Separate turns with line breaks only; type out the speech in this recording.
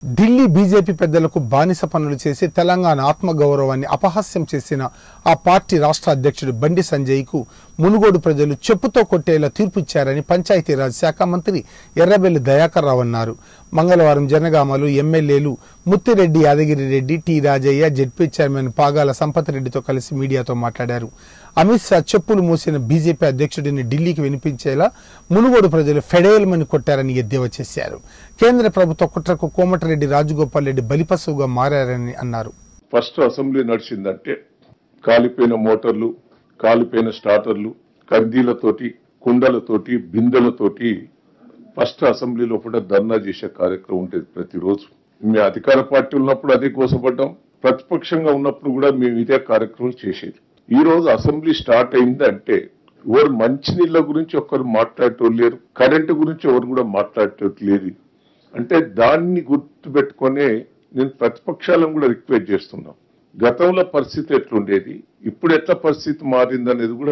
Delhi BJP పెద్దలకు బానిస పనులు చేసి తెలంగాణ ఆత్మగౌరవాన్ని అపహాస్యం చేసిన ఆ పార్టీ రాష్ట్ర అధ్యక్షుడు బండి సంజయ్కు మునుగోడు ప్రజలు చెప్పుతో కొట్టేలా తీర్పు ఇచ్చారని పంచాయతీరాజ్ శాఖ మంత్రి ఎర్రబెల్లి దయాకర్ రావు అన్నారు మంగళవారం జనగామలు ఎమ్మెల్యేలు Muthireddy Yadagiri Reddy T Rajaiah ZP chairman Pagala Sampath రెడ్డితో కలిసి మీడియాతో మాట్లాడారు అమిత్ షా చెప్పులు మూసిన బీజేపీ అధ్యక్షుడిని ఢిల్లీకి వినిపించేలా మునుగోడు ప్రజలు ఫెడేల్మని కొట్టారని ఎద్దేవా చేశారు కేంద్ర ప్రభుత్వ కుట్రకు కోమటిరెడ్డి రాజగోపాల్ రెడ్డి బలిపశువుగా మారారని అన్నారు
ఫస్ట్ అసెంబ్లీ నడిచిందంటే కాలిపోయిన మోటార్లు కాలిపోయిన స్టార్టర్లు కడ్డీలతోటి కుండలతోటి బిందెలతోటి ఫస్ట్ అసెంబ్లీలో కూడా ధర్నా చేసే కార్యక్రమం ఉండేది ప్రతిరోజు మేము అధికార పార్టీ ఉన్నప్పుడు అదే కోసపడ్డాం ప్రతిపక్షంగా ఉన్నప్పుడు కూడా మేము ఇదే కార్యక్రమం చేసేది ఈ రోజు అసెంబ్లీ స్టార్ట్ అయిందంటే ఎవరు మంచినీళ్ళ గురించి ఒక్కరు మాట్లాడటం లేరు కరెంటు గురించి ఎవరు కూడా మాట్లాడటం లేదు అంటే దాన్ని గుర్తుపెట్టుకునే నేను ప్రతిపక్షాలను కూడా రిక్వెస్ట్ చేస్తున్నాం గతంలో పరిస్థితి ఎట్లుండేది ఇప్పుడు ఎట్లా పరిస్థితి మారిందనేది కూడా